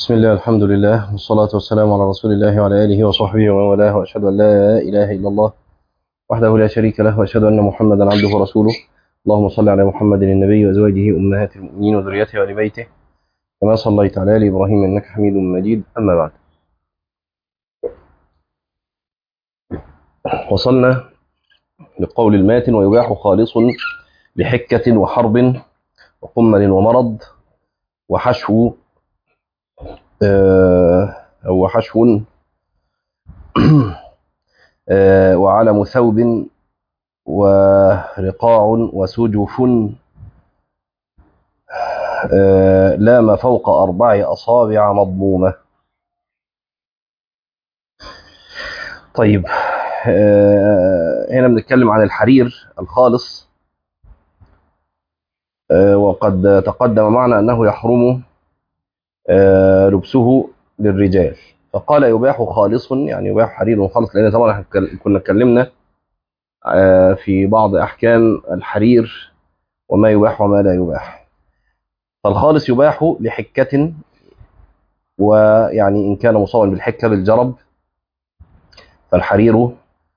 بسم الله الحمد لله والصلاة والسلام على رسول الله وعلى آله وصحبه ومن والاه وأشهد أن لا إله إلا الله وحده لا شريك له وأشهد أن محمدا عبده ورسوله اللهم صل على محمد النبي وأزواجه أمهات المؤمنين وذريته وآل بيته كما صليت على آل إبراهيم إنك حميد مجيد أما بعد وصلنا لقول الماتن ويباح خالص لحكة وحرب وقمل ومرض وحشو أو حشو وعلم ثوب ورقاع وسجف لا ما فوق أربع أصابع مضمومة طيب هنا بنتكلم عن الحرير الخالص وقد تقدم معنا أنه يحرم لبسه للرجال فقال يباح خالص يعني يباح حرير خالص لأن طبعا كنا اتكلمنا في بعض أحكام الحرير وما يباح وما لا يباح فالخالص يباح لحكة ويعني إن كان مصابا بالحكة بالجرب فالحرير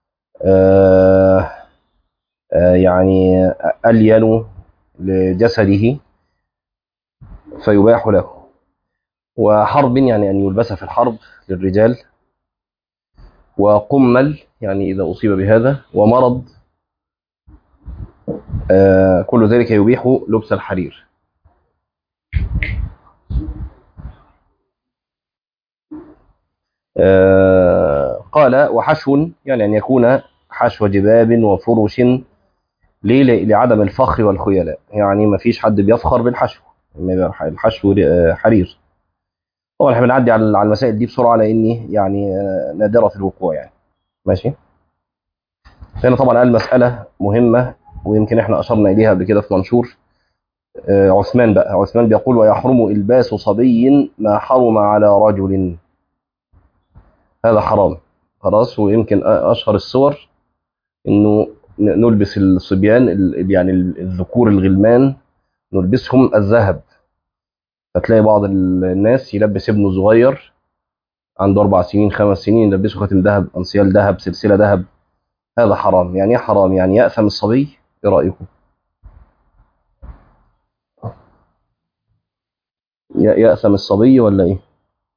يعني ألين لجسده فيباح له وحرب يعني أن يلبس في الحرب للرجال وقمل يعني إذا أصيب بهذا ومرض آه كل ذلك يبيح لبس الحرير آه قال وحشو يعني أن يكون حشو جباب وفرش ليه لعدم الفخر والخيلاء يعني ما فيش حد بيفخر بالحشو الحشو حرير طبعا احنا بنعدي على المسائل دي بسرعه لاني يعني نادره الوقوع يعني ماشي هنا طبعا قال مساله مهمه ويمكن احنا اشرنا اليها قبل كده في منشور عثمان بقى عثمان بيقول ويحرم الباس صبي ما حرم على رجل هذا حرام خلاص ويمكن اشهر الصور انه نلبس الصبيان يعني الذكور الغلمان نلبسهم الذهب فتلاقي بعض الناس يلبس ابنه صغير عنده اربع سنين خمس سنين يلبسه خاتم ذهب انسيال ذهب سلسله ذهب هذا حرام يعني ايه حرام يعني ياثم الصبي ايه رايكم ياثم الصبي ولا ايه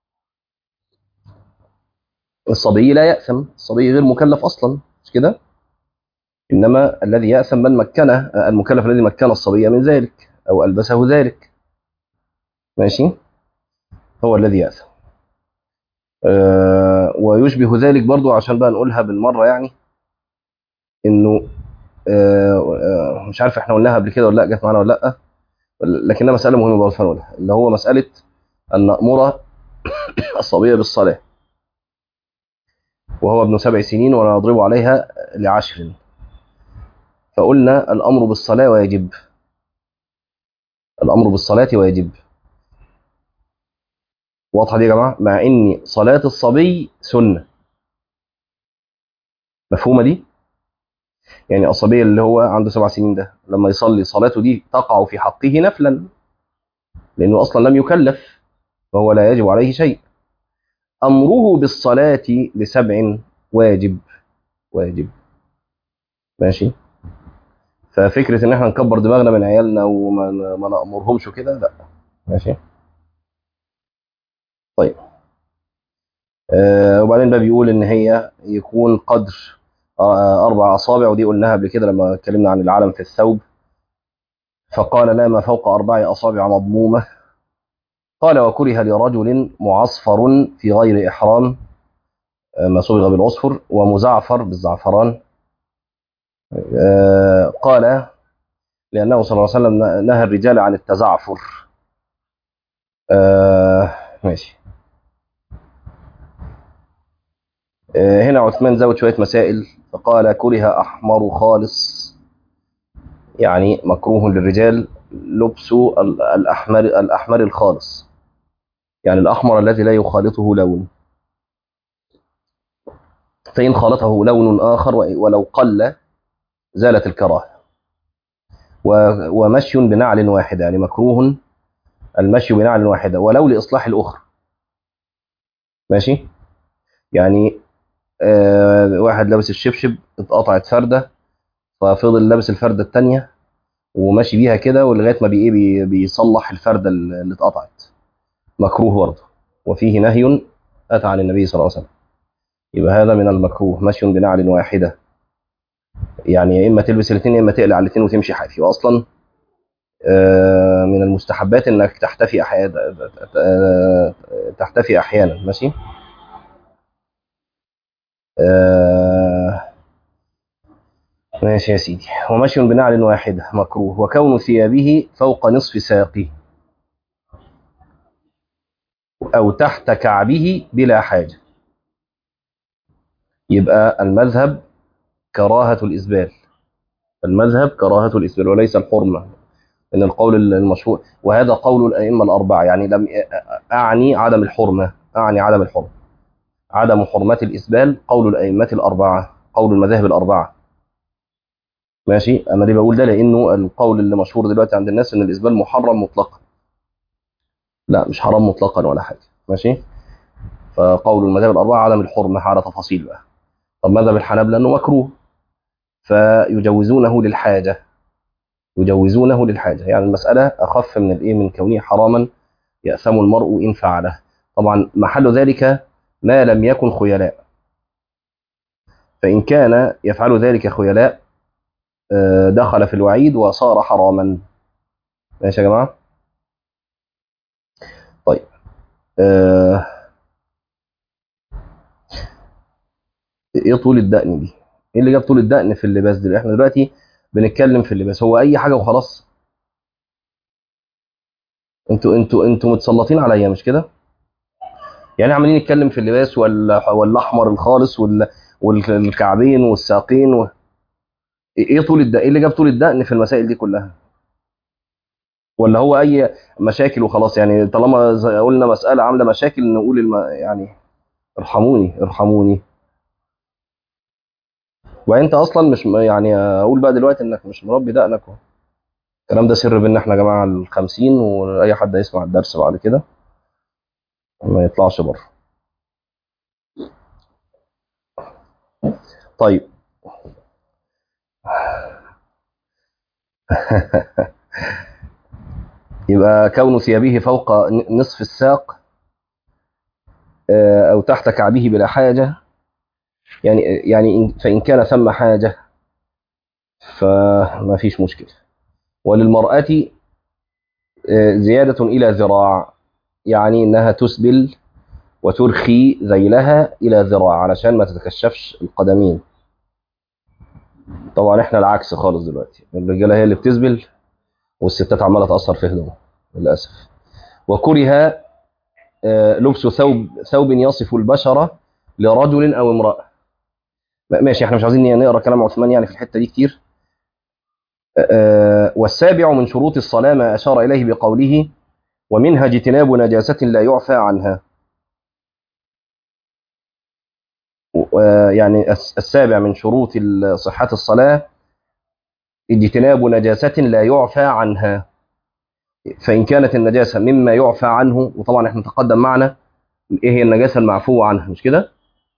الصبي لا ياثم الصبي غير مكلف اصلا مش كده انما الذي ياثم من مكنه المكلف الذي مكن الصبي من ذلك او البسه ذلك ماشي هو الذي يأثم آه ويشبه ذلك برضو عشان بقى نقولها بالمرة يعني انه آه آه مش عارف احنا قلناها قبل كده ولا لا جت معانا ولا لا لكنها مسألة مهمة برضه هنقولها اللي هو مسألة أن نأمر الصبية بالصلاة وهو ابن سبع سنين ونضرب عليها لعشر فقلنا الأمر بالصلاة ويجب الأمر بالصلاة ويجب واضحه دي يا جماعه مع ان صلاه الصبي سنه مفهومه دي يعني الصبي اللي هو عنده سبع سنين ده لما يصلي صلاته دي تقع في حقه نفلا لانه اصلا لم يكلف فهو لا يجب عليه شيء امره بالصلاه لسبع واجب واجب ماشي ففكره ان احنا نكبر دماغنا من عيالنا وما ما نامرهمش وكده لا ماشي طيب آه وبعدين بقى بيقول ان هي يكون قدر آه اربع اصابع ودي قلناها قبل كده لما اتكلمنا عن العلم في الثوب فقال لا ما فوق اربع اصابع مضمومه قال وكره لرجل معصفر في غير احرام آه ما صبغ بالعصفر ومزعفر بالزعفران آه قال لانه صلى الله عليه وسلم نهى الرجال عن التزعفر آه ماشي هنا عثمان زود شوية مسائل فقال كره أحمر خالص يعني مكروه للرجال لبس الأحمر الأحمر الخالص يعني الأحمر الذي لا يخالطه لون فإن خالطه لون آخر ولو قل زالت الكراهة ومشي بنعل واحدة يعني مكروه المشي بنعل واحدة ولو لإصلاح الأخرى ماشي يعني آه واحد لابس الشبشب اتقطعت فرده ففضل لابس الفرده الثانيه وماشي بيها كده ولغايه ما بي إيه بي بيصلح الفرده اللي اتقطعت مكروه برضه وفيه نهي اتى عن النبي صلى الله عليه وسلم يبقى هذا من المكروه مشي بنعل واحده يعني يا اما تلبس الاثنين يا اما تقلع الاثنين وتمشي حافي واصلا آه، من المستحبات انك تحتفي احيانا تحتفي احيانا ماشي آه، ماشي يا سيدي ومشي بنعل واحدة مكروه وكون ثيابه فوق نصف ساقه أو تحت كعبه بلا حاجة يبقى المذهب كراهة الإسبال المذهب كراهة الإسبال وليس الحرمة إن القول المشهور وهذا قول الأئمة الأربعة يعني لم أعني عدم الحرمة أعني عدم الحرمة عدم حرمة الإسبال قول الأئمة الأربعة قول المذاهب الأربعة ماشي أنا ليه بقول ده لأنه القول اللي مشهور دلوقتي عند الناس إن الإسبال محرم مطلقا لا مش حرام مطلقا ولا حاجة ماشي فقول المذاهب الأربعة عدم الحرمة على تفاصيل بقى طب ماذا بالحنابلة أنه مكروه فيجوزونه للحاجة يجوزونه للحاجة يعني المسألة أخف من الإيه من كونه حراما يأثم المرء إن فعله طبعا محل ذلك ما لم يكن خيلاء فإن كان يفعل ذلك خيلاء آه، دخل في الوعيد وصار حراما ماشي يا جماعة طيب آه، ايه طول الدقن دي ايه اللي جاب طول الدقن في اللباس دي احنا دلوقتي بنتكلم في اللباس هو اي حاجه وخلاص انتوا انتوا انتوا متسلطين عليا مش كده يعني عمالين نتكلم في اللباس وال- والاحمر الخالص وال- والكعبين والساقين و... ايه طول الدقن ايه اللي جاب طول الدقن في المسائل دي كلها ولا هو اي مشاكل وخلاص يعني طالما زي- قلنا مساله عامله مشاكل نقول الم... يعني ارحموني ارحموني وانت اصلا مش م- يعني اقول بقى دلوقتي انك مش مربي دقنك اهو. الكلام ده سر بينا احنا يا جماعه الخمسين واي حد هيسمع الدرس بعد كده ما يطلعش بره طيب يبقى كون ثيابه فوق ن- نصف الساق آه، او تحت كعبه بلا حاجه يعني يعني إن- فان كان ثم حاجه فما فيش مشكله وللمراه آه، زياده الى ذراع يعني انها تسبل وترخي ذيلها الى ذراع علشان ما تتكشفش القدمين طبعا احنا العكس خالص دلوقتي الرجاله هي اللي بتسبل والستات عماله تاثر في هدومها للاسف وكره آه، لبس ثوب ثوب يصف البشره لرجل او امراه م- ماشي احنا مش عايزين نقرا كلام عثمان يعني في الحته دي كتير آه، والسابع من شروط الصلاه ما اشار اليه بقوله ومنها اجتناب نجاسه لا يعفى عنها و- يعني الس- السابع من شروط ال- صحه الصلاه اجتناب نجاسه لا يعفى عنها فإن كانت النجاسة مما يعفى عنه وطبعا احنا تقدم معنا ايه هي النجاسة المعفو عنها مش كده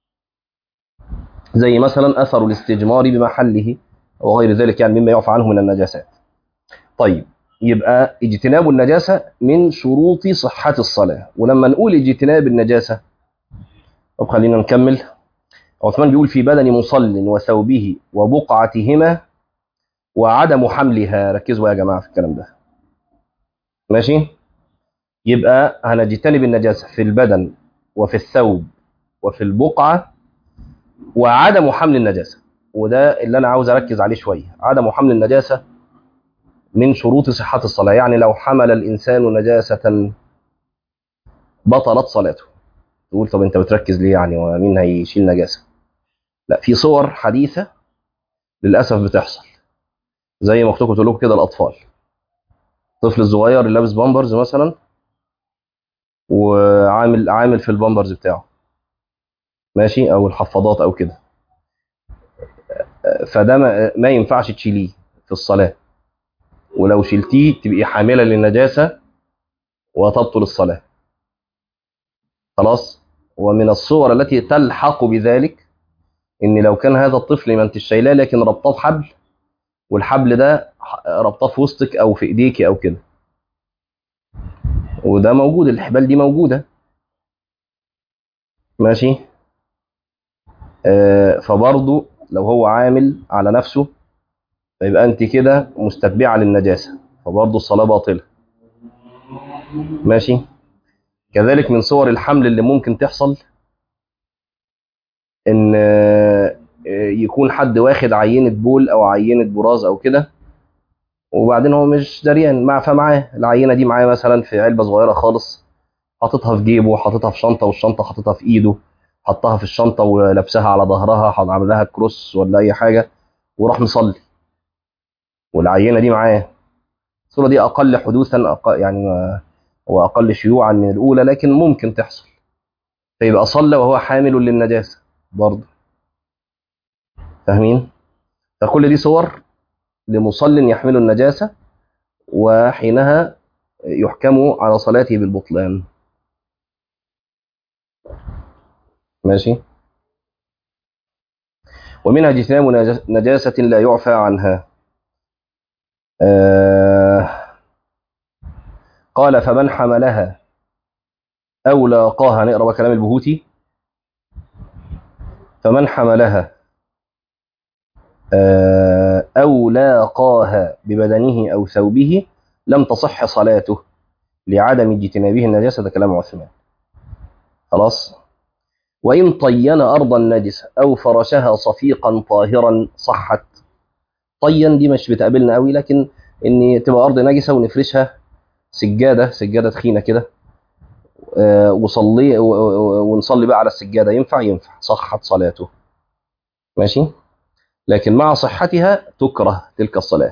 زي مثلا أثر الاستجمار بمحله وغير ذلك يعني مما يعفى عنه من النجاسات طيب يبقى اجتناب النجاسة من شروط صحة الصلاة ولما نقول اجتناب النجاسة طب خلينا نكمل عثمان بيقول في بدن مصل وثوبه وبقعتهما وعدم حملها ركزوا يا جماعة في الكلام ده ماشي يبقى هنجتنب النجاسة في البدن وفي الثوب وفي البقعة وعدم حمل النجاسة وده اللي أنا عاوز أركز عليه شوية عدم حمل النجاسة من شروط صحة الصلاة يعني لو حمل الإنسان نجاسة بطلت صلاته تقول طب أنت بتركز ليه يعني ومين هيشيل نجاسة لا في صور حديثة للأسف بتحصل زي ما أختكم تقول لكم كده الأطفال الطفل الصغير اللي لابس بامبرز مثلا وعامل عامل في البامبرز بتاعه ماشي او الحفاضات او كده فده ما, ما ينفعش تشيليه في الصلاه ولو شلتيه تبقي حامله للنجاسه وتبطل الصلاه خلاص ومن الصور التي تلحق بذلك ان لو كان هذا الطفل ما انت شايلاه لكن ربطاه بحبل والحبل ده ربطاه في وسطك او في ايديك او كده وده موجود الحبال دي موجوده ماشي آه فبرضه لو هو عامل على نفسه فيبقى انت كده مستتبعه للنجاسه فبرضه الصلاه باطله ماشي كذلك من صور الحمل اللي ممكن تحصل ان يكون حد واخد عينه بول او عينه براز او كده وبعدين هو مش دريان مع فمعاه العينه دي معاه مثلا في علبه صغيره خالص حاططها في جيبه حاططها في شنطه والشنطه حاططها في ايده حطها في الشنطه ولابسها على ظهرها عامل لها كروس ولا اي حاجه وراح مصلي والعينه دي معاه الصوره دي اقل حدوثا أقل يعني واقل شيوعا من الاولى لكن ممكن تحصل فيبقى صلى وهو حامل للنجاسه برضه فاهمين فكل دي صور لمصل يحمل النجاسه وحينها يحكم على صلاته بالبطلان ماشي ومنها اجتناب نجاسة لا يعفى عنها آه قال فمن حملها أو لاقاها نقرأ بقى كلام البهوتي فمن حملها آه أو لاقاها ببدنه أو ثوبه لم تصح صلاته لعدم اجتنابه النجاسة ده كلام عثمان خلاص وإن طين أرضا نجسة أو فرشها صفيقا طاهرا صحت طين دي مش بتقابلنا قوي لكن ان تبقى ارض نجسه ونفرشها سجاده سجاده تخينه كده آه وصلي ونصلي بقى على السجاده ينفع ينفع صحت صلاته ماشي لكن مع صحتها تكره تلك الصلاه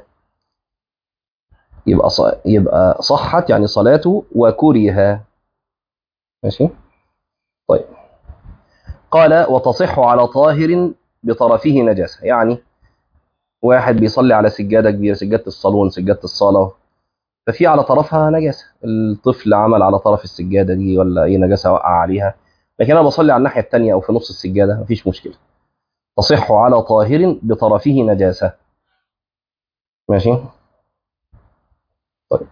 يبقى يبقى صحت يعني صلاته وكره ماشي طيب قال وتصح على طاهر بطرفه نجاسه يعني واحد بيصلي على سجاده كبيره سجاده الصالون سجاده الصاله ففي على طرفها نجاسه الطفل عمل على طرف السجاده دي ولا اي نجاسه وقع عليها لكن انا بصلي على الناحيه الثانيه او في نص السجاده مفيش مشكله تصح على طاهر بطرفه نجاسه ماشي طيب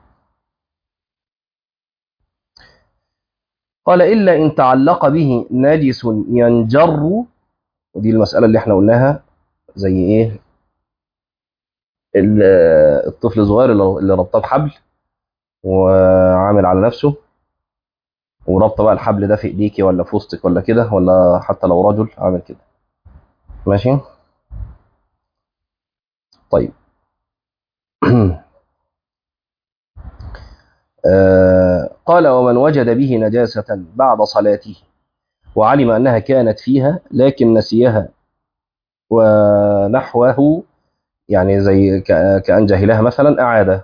قال الا ان تعلق به نجس ينجر ودي المساله اللي احنا قلناها زي ايه الطفل الصغير اللي ربطاه بحبل وعامل على نفسه وربط بقى الحبل ده في ايديكي ولا في وسطك ولا كده ولا حتى لو رجل عامل كده ماشي طيب آه قال ومن وجد به نجاسة بعد صلاته وعلم أنها كانت فيها لكن نسيها ونحوه يعني زي كأن جهلها مثلا أعاد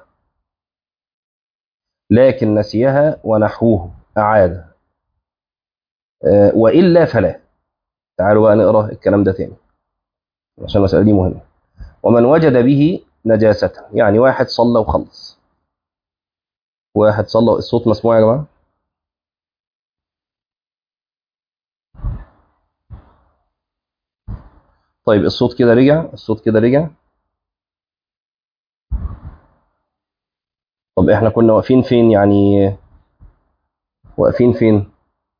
لكن نسيها ونحوه أعاد أه وإلا فلا تعالوا بقى نقرأ الكلام ده تاني عشان المسألة دي مهمة ومن وجد به نجاسة يعني واحد صلى وخلص واحد صلى الصوت مسموع يا جماعة طيب الصوت كده رجع الصوت كده رجع طب احنا كنا واقفين فين يعني واقفين فين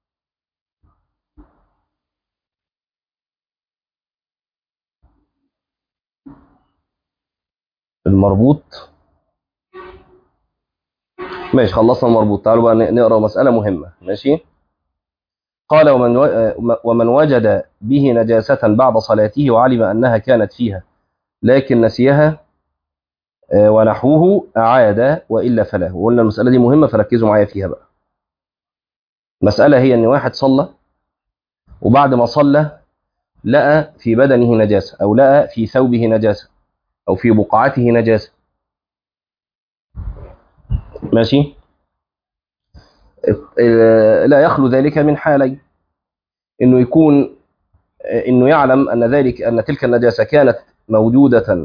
المربوط ماشي خلصنا المربوط تعالوا بقى نقرا مسألة مهمة ماشي قال ومن ومن وجد به نجاسة بعد صلاته وعلم أنها كانت فيها لكن نسيها ونحوه أعاد وإلا فلا وقلنا المسألة دي مهمة فركزوا معايا فيها بقى المسألة هي أن واحد صلى وبعد ما صلى لقى في بدنه نجاسة أو لقى في ثوبه نجاسة أو في بقعته نجاسة ماشي لا يخلو ذلك من حالين انه يكون انه يعلم ان ذلك ان تلك النجاسه كانت موجوده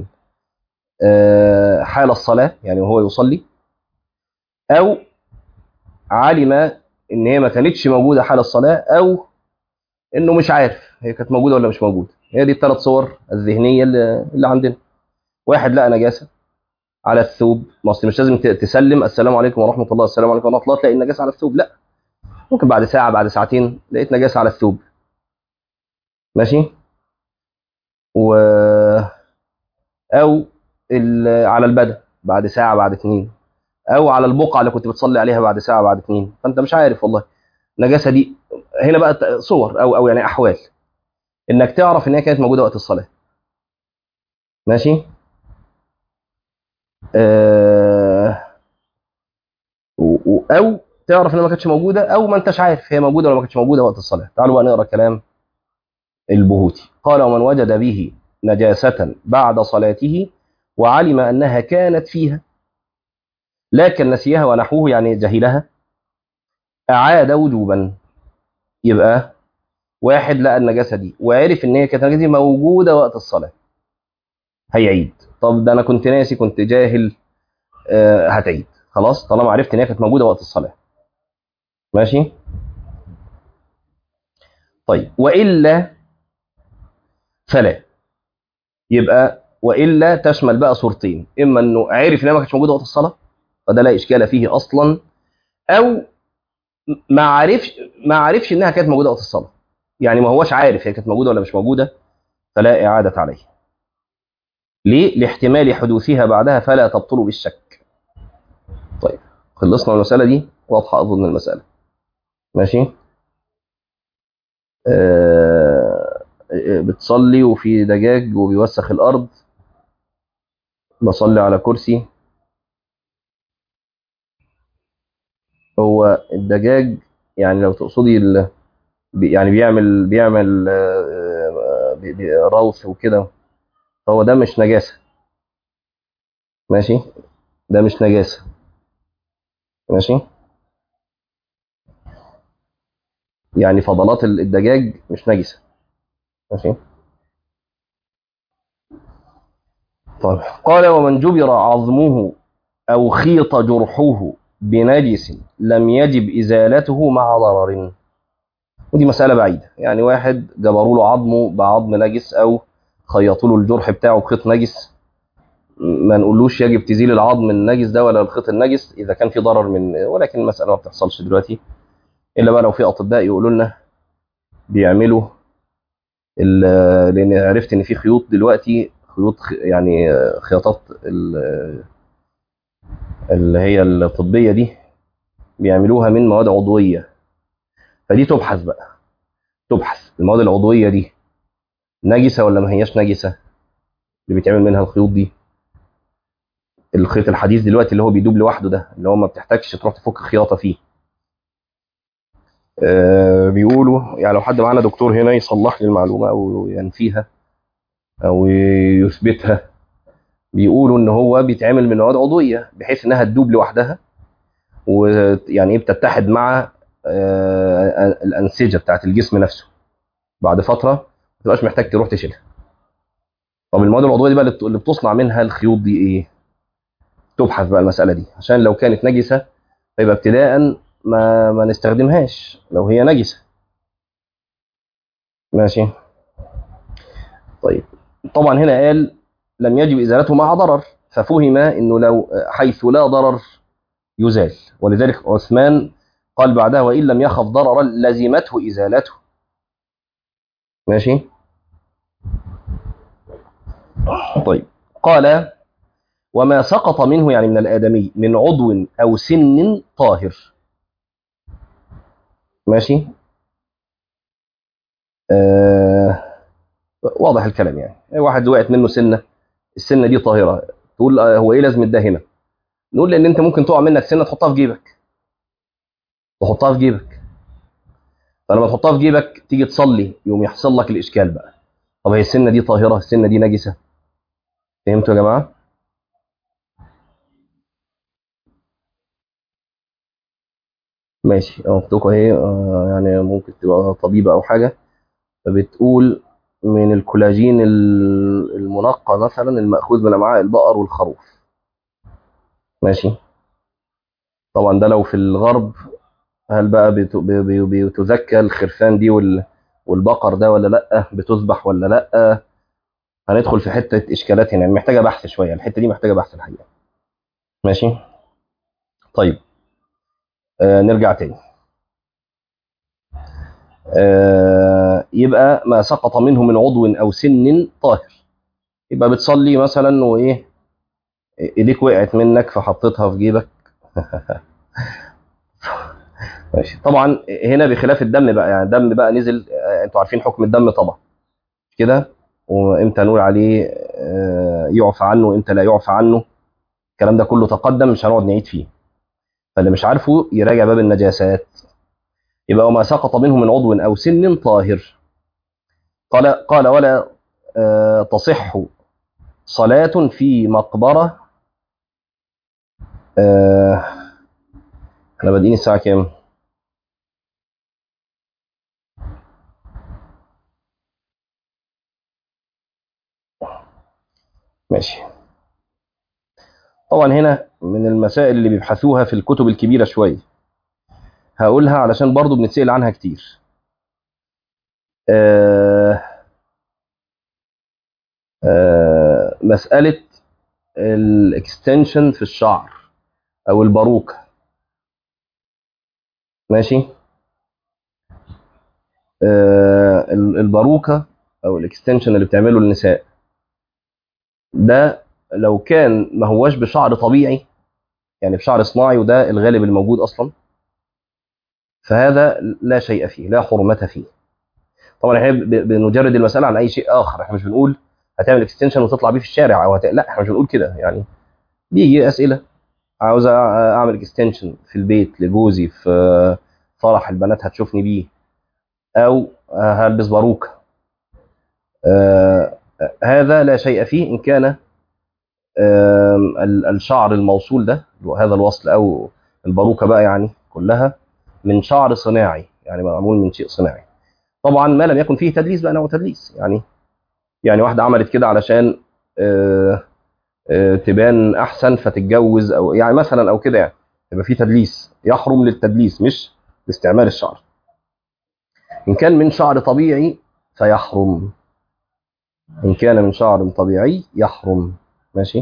حال الصلاه يعني وهو يصلي او علم ان هي ما كانتش موجوده حال الصلاه او انه مش عارف هي كانت موجوده ولا مش موجوده هي دي الثلاث صور الذهنيه اللي, اللي عندنا واحد لقى نجاسه على الثوب ما اصل مش لازم ت- تسلم السلام عليكم ورحمه الله السلام عليكم ورحمه الله تلاقي النجاسه على الثوب لا ممكن بعد ساعه بعد ساعتين لقيت نجاسه على الثوب ماشي و او ال- على البدن بعد ساعه بعد اتنين او على البقعه اللي كنت بتصلي عليها بعد ساعه بعد اتنين فانت مش عارف والله النجاسه دي هنا بقى ت- صور او او يعني احوال انك تعرف ان هي كانت موجوده وقت الصلاه ماشي آه و- و- او تعرف انها ما كانتش موجوده او ما انتش عارف هي موجوده ولا ما كانتش موجوده وقت الصلاه تعالوا بقى نقرا كلام البهوتي قال ومن وجد به نجاسه بعد صلاته وعلم انها كانت فيها لكن نسيها ونحوه يعني جهلها اعاد وجوبا يبقى واحد لقى النجاسه دي وعرف ان هي كانت النجاسه دي موجوده وقت الصلاه هيعيد طب ده انا كنت ناسي كنت جاهل آه هتعيد خلاص طالما عرفت ان هي كانت موجوده وقت الصلاه ماشي طيب والا فلا يبقى والا تشمل بقى صورتين اما انه عرف انها ما كانتش موجوده وقت الصلاه فده لا اشكال فيه اصلا او ما عرفش ما عرفش انها كانت موجوده وقت الصلاه يعني ما هوش عارف هي كانت موجوده ولا مش موجوده فلا اعاده عليه ليه لاحتمال حدوثها بعدها فلا تبطل بالشك طيب خلصنا من المساله دي واضحه اظن المساله ماشي آه بتصلي وفي دجاج وبيوسخ الارض بصلي على كرسي هو الدجاج يعني لو تقصدي ال... بي- يعني بيعمل بيعمل آه، بي- بي- روث وكده هو ده مش نجاسة ماشي ده مش نجاسة ماشي يعني فضلات ال- الدجاج مش نجسة ماشي طيب قال ومن جبر عظمه أو خيط جرحه بنجس لم يجب إزالته مع ضرر ودي مسألة بعيدة يعني واحد جبروا له عظمه بعظم نجس أو خيطوا له الجرح بتاعه بخيط نجس ما نقولوش يجب تزيل العظم النجس ده ولا الخيط النجس إذا كان في ضرر من ولكن المسألة ما بتحصلش دلوقتي إلا بقى لو في أطباء يقولوا لنا بيعملوا ال- لأن عرفت إن في خيوط دلوقتي خيوط خ- يعني خياطات ال- اللي هي الطبية دي بيعملوها من مواد عضوية فدي تبحث بقى تبحث المواد العضوية دي نجسة ولا ما هياش نجسة اللي بيتعمل منها الخيوط دي الخيط الحديث دلوقتي اللي هو بيدوب لوحده ده اللي هو ما بتحتاجش تروح تفك خياطة فيه آه بيقولوا يعني لو حد معانا دكتور هنا يصلح لي المعلومة أو ينفيها أو يثبتها بيقولوا إن هو بيتعمل من مواد عضوية بحيث إنها تدوب لوحدها ويعني إيه بتتحد مع آه الأنسجة بتاعت الجسم نفسه بعد فترة ما تبقاش محتاج تروح تشيلها طب المواد العضويه دي بقى اللي بت- اللي بتصنع منها الخيوط دي ايه تبحث بقى المساله دي عشان لو كانت نجسه فيبقى ابتداء ما ما نستخدمهاش لو هي نجسه ماشي طيب طبعا هنا قال لم يجب ازالته مع ضرر ففهم انه لو حيث لا ضرر يزال ولذلك عثمان قال بعدها وان لم يخف ضررا لزمته ازالته ماشي طيب قال وما سقط منه يعني من الآدمي من عضو أو سن طاهر ماشي آه واضح الكلام يعني واحد وقعت منه سنة السنة دي طاهرة تقول آه، هو ايه لازمة ده هنا نقول لان انت ممكن تقع منك سنة تحطها في جيبك تحطها في جيبك فلما تحطها في جيبك تيجي تصلي يوم يحصل لك الاشكال بقى طب هي السنة دي طاهرة السنة دي نجسة فهمتوا يا جماعة ماشي اه اختكم اهي آه، يعني ممكن تبقى طبيبة او حاجة فبتقول من الكولاجين ال- المنقى مثلا المأخوذ من امعاء البقر والخروف ماشي طبعا ده لو في الغرب هل بقى بت- بي- بي- بتزكى الخرفان دي وال- والبقر ده ولا لا بتذبح ولا لا هندخل في حته اشكالات هنا يعني محتاجه بحث شويه الحته دي محتاجه بحث الحقيقه ماشي طيب آه نرجع تاني آه يبقى ما سقط منه من عضو او سن طاهر يبقى بتصلي مثلا وايه ايديك وقعت منك فحطيتها في جيبك ماشي طبعا هنا بخلاف الدم بقى يعني الدم بقى نزل آه، انتوا عارفين حكم الدم طبعا كده وامتى نقول عليه آه، يعفى عنه وامتى لا يعفى عنه الكلام ده كله تقدم مش هنقعد نعيد فيه فاللي مش عارفه يراجع باب النجاسات يبقى وما سقط منه من عضو او سن طاهر قال قال ولا آه، تصح صلاة في مقبرة آه، احنا بادئين الساعة كام؟ ماشي طبعا هنا من المسائل اللي بيبحثوها في الكتب الكبيرة شوية هقولها علشان برضو بنتسأل عنها كتير آه آه مسألة الاكستنشن في الشعر او الباروكة ماشي آه الباروكة او الاكستنشن اللي بتعمله النساء ده لو كان ما هواش بشعر طبيعي يعني بشعر صناعي وده الغالب الموجود اصلا فهذا لا شيء فيه لا حرمة فيه طبعا احنا ب- بنجرد المسألة عن اي شيء اخر احنا مش بنقول هتعمل اكستنشن وتطلع بيه في الشارع او هت... لا احنا مش بنقول كده يعني بيجي اسئلة عاوز أ- اعمل اكستنشن في البيت لجوزي في فرح البنات هتشوفني بيه او هلبس باروكة آه هذا لا شيء فيه ان كان آم، ال- الشعر الموصول ده هذا الوصل او الباروكه بقى يعني كلها من شعر صناعي يعني معمول من شيء صناعي طبعا ما لم يكن فيه تدليس بقى نوع تدليس يعني يعني واحده عملت كده علشان آه، آه، تبان احسن فتتجوز او يعني مثلا او كده يعني يبقى فيه تدليس يحرم للتدليس مش لاستعمال الشعر ان كان من شعر طبيعي فيحرم ان كان من شعر طبيعي يحرم ماشي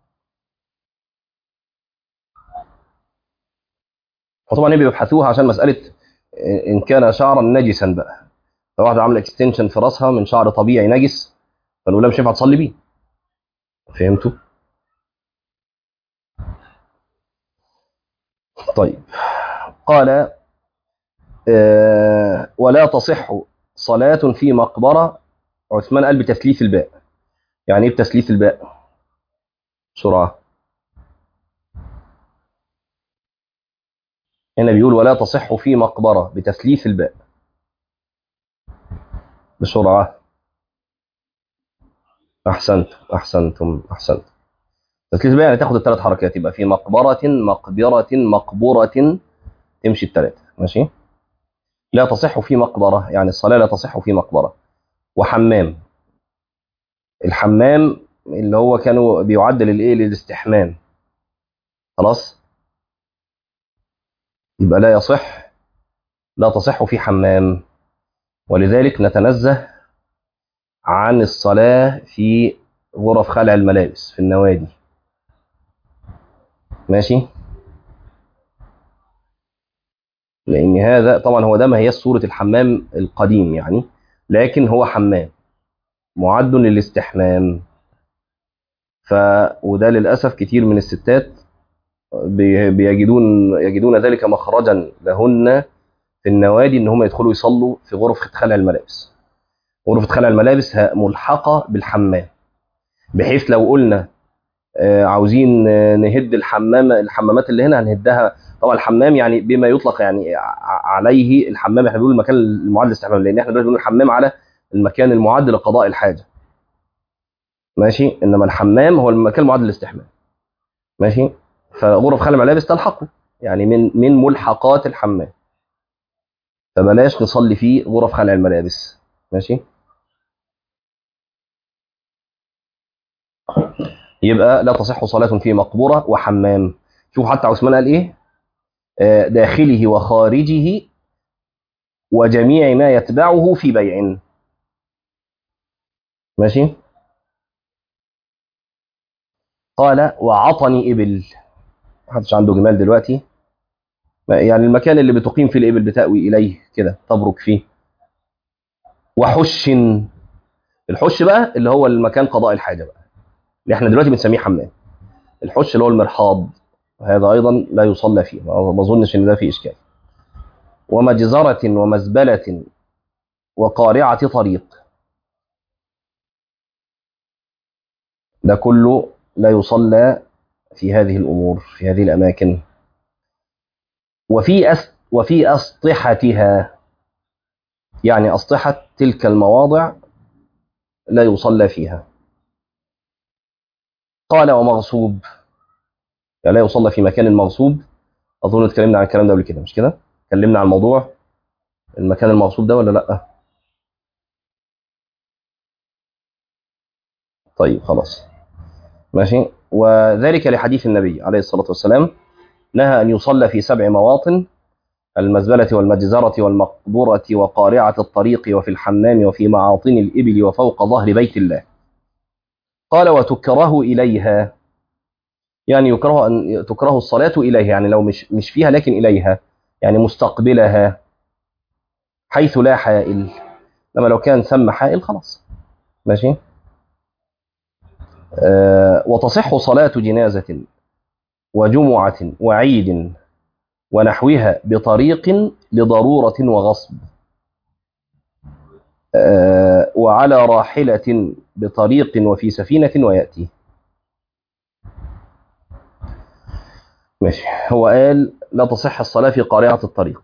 فطبعا هي بيبحثوها عشان مساله ان كان شعرا نجسا بقى لو واحده عامله اكستنشن في راسها من شعر طبيعي نجس فنقول لها مش هينفع تصلي بيه فهمتوا؟ طيب قال آه ولا تصح صلاة في مقبرة عثمان قال بتثليث الباء يعني ايه بتثليث الباء؟ بسرعة هنا بيقول ولا تصح في مقبرة بتثليث الباء بسرعة أحسنت أحسنتم أحسنت تثليث الباء يعني تاخد الثلاث حركات يبقى في مقبرة مقبرة مقبرة تمشي الثلاثة ماشي لا تصح في مقبرة يعني الصلاة لا تصح في مقبرة وحمام الحمام اللي هو كانوا بيعد للايه للاستحمام خلاص يبقى لا يصح لا تصح في حمام ولذلك نتنزه عن الصلاة في غرف خلع الملابس في النوادي ماشي لأن هذا طبعا هو ده ما هي صورة الحمام القديم يعني لكن هو حمام معد للاستحمام ف وده للأسف كتير من الستات بي- بيجدون يجدون ذلك مخرجا لهن في النوادي ان هم يدخلوا يصلوا في غرفة خلع الملابس غرفة خلع الملابس ه- ملحقة بالحمام بحيث لو قلنا آه، عاوزين آه، نهد الحمام الحمامات اللي هنا هنهدها طبعا الحمام يعني بما يطلق يعني ع- عليه الحمام احنا بنقول المكان المعد للاستحمام لان احنا دلوقتي بنقول الحمام على المكان المعد لقضاء الحاجه ماشي انما الحمام هو المكان المعد للاستحمام ماشي فغرف خلع الملابس تلحقه يعني من من ملحقات الحمام فبلاش نصلي فيه غرف خلع الملابس ماشي يبقى لا تصح صلاة في مقبرة وحمام شوف حتى عثمان قال ايه آه، داخله وخارجه وجميع ما يتبعه في بيع ماشي قال وعطني إبل محدش عنده جمال دلوقتي يعني المكان اللي بتقيم فيه الإبل بتأوي إليه كده تبرك فيه وحش الحش بقى اللي هو المكان قضاء الحاجة بقى اللي احنا دلوقتي بنسميه حمام الحش اللي هو المرحاض هذا أيضا لا يصلى فيه ما أظنش إن ده فيه إشكال ومجزرة ومزبلة وقارعة طريق ده كله لا يصلى في هذه الأمور في هذه الأماكن وفي أس وفي أسطحتها يعني أسطحة تلك المواضع لا يصلى فيها قال ومغصوب يعني لا يصلى في مكان مغصوب أظن اتكلمنا عن الكلام ده قبل كده مش كده؟ اتكلمنا عن الموضوع المكان المغصوب ده ولا لأ؟ طيب خلاص ماشي وذلك لحديث النبي عليه الصلاة والسلام نهى أن يصلى في سبع مواطن المزبلة والمجزرة والمقبرة وقارعة الطريق وفي الحمام وفي معاطن الإبل وفوق ظهر بيت الله قال وتكره إليها يعني يكره أن تكره الصلاة إليها يعني لو مش مش فيها لكن إليها يعني مستقبلها حيث لا حائل لما لو كان ثم حائل خلاص ماشي آه وتصح صلاة جنازة وجمعة وعيد ونحوها بطريق لضرورة وغصب آه وعلى راحلة بطريق وفي سفينة ويأتي ماشي هو قال لا تصح الصلاة في قارعة الطريق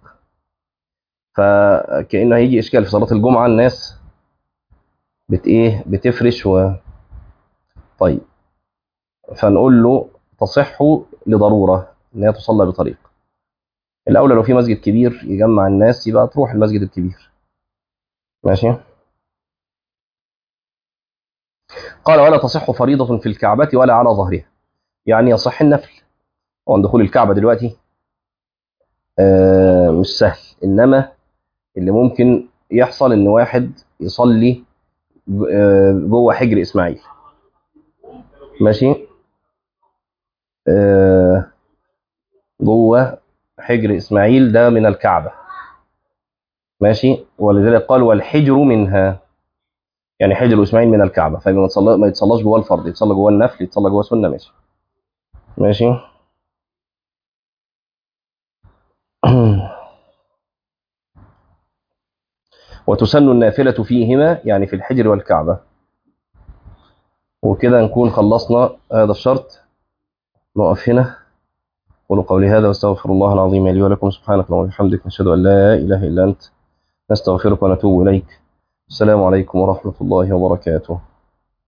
فكأنه هيجي إشكال في صلاة الجمعة الناس بت إيه بتفرش و طيب فنقول له تصح لضرورة إن هي تصلى بطريق الأولى لو في مسجد كبير يجمع الناس يبقى تروح المسجد الكبير ماشي قال ولا تصح فريضة في الكعبة ولا على ظهرها يعني يصح النفل طبعا دخول الكعبة دلوقتي آه مش سهل إنما اللي ممكن يحصل إن واحد يصلي آه جوه حجر إسماعيل ماشي آه جوه حجر إسماعيل ده من الكعبة ماشي ولذلك قال والحجر منها يعني حجر إسماعيل من الكعبة فما يتصلى ما يتصلاش جوه الفرض يتصلى جوه النفل يتصلى جوه سنة ماشي ماشي وتسن النافلة فيهما يعني في الحجر والكعبة وكده نكون خلصنا هذا الشرط نقف هنا قولوا قولي هذا واستغفر الله العظيم لي ولكم سبحانك اللهم وبحمدك نشهد ان لا اله الا انت نستغفرك ونتوب اليك السلام عليكم ورحمه الله وبركاته